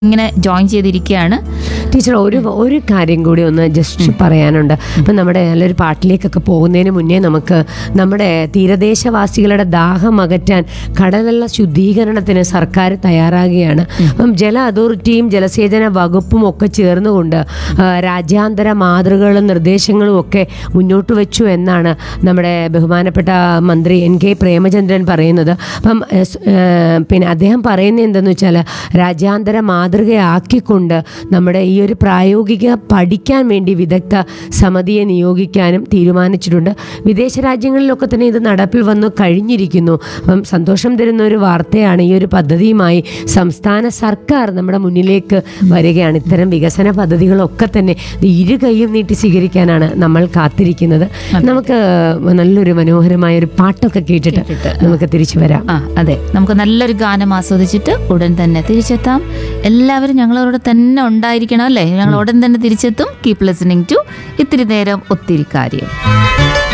ഇങ്ങനെ ജോയിൻ ചെയ്തിരിക്കുകയാണ് ടീച്ചർ ഒരു ഒരു കാര്യം കൂടി ഒന്ന് ജസ്റ്റ് പറയാനുണ്ട് ഇപ്പം നമ്മുടെ നല്ലൊരു പാട്ടിലേക്കൊക്കെ പോകുന്നതിന് മുന്നേ നമുക്ക് നമ്മുടെ തീരദേശവാസികളുടെ ദാഹം അകറ്റാൻ കടൽവെള്ള ശുദ്ധീകരണത്തിന് സർക്കാർ തയ്യാറാകുകയാണ് അപ്പം ജല അതോറിറ്റിയും ജലസേചന വകുപ്പും ഒക്കെ ചേർന്നുകൊണ്ട് ആ, രാജ്യാന്തര മാതൃകകളും നിർദ്ദേശങ്ങളും ഒക്കെ മുന്നോട്ട് വെച്ചു എന്നാണ് നമ്മുടെ ബഹുമാനപ്പെട്ട മന്ത്രി എൻ കെ പ്രേമചന്ദ്രൻ പറയുന്നത് അപ്പം എ, സ്, ഏ, പിന്നെ അദ്ദേഹം പറയുന്നത് എന്തെന്ന് വെച്ചാൽ രാജ്യാന്തര മാതൃകയാക്കിക്കൊണ്ട് നമ്മുടെ ഈ ഒരു പ്രായോഗിക പഠിക്കാൻ വേണ്ടി വിദഗ്ധ സമിതിയെ നിയോഗിക്കാനും തീരുമാനിച്ചിട്ടുണ്ട് വിദേശ രാജ്യങ്ങളിലൊക്കെ തന്നെ ഇത് നടപ്പിൽ വന്നു കഴിഞ്ഞിരിക്കുന്നു അപ്പം സന്തോഷം തരുന്ന ഒരു വാർത്തയാണ് ഈ ഒരു പദ്ധതിയുമായി സംസ്ഥാന സർക്കാർ നമ്മുടെ മുന്നിലേക്ക് വരികയാണ് ഇത്തരം വികസന പദ്ധതികളൊക്കെ തന്നെ ഇത് ഇരു കൈയും നീട്ടി സ്വീകരിക്കാനാണ് നമ്മൾ കാത്തിരിക്കുന്നത് നമുക്ക് നല്ലൊരു മനോഹരമായ ഒരു പാട്ടൊക്കെ കേട്ടിട്ട് നമുക്ക് തിരിച്ചു വരാം ആ അതെ നമുക്ക് നല്ലൊരു ഗാനം ആസ്വദിച്ചിട്ട് ഉടൻ തന്നെ തിരിച്ചെത്താം എല്ലാവരും ഞങ്ങളോട് തന്നെ ഉണ്ടായിരിക്കണം അല്ലേ ഞങ്ങൾ ഉടൻ തന്നെ തിരിച്ചെത്തും കീപ് ലിസണിങ് ടു ഇത്തിരി നേരം ഒത്തിരി കാര്യം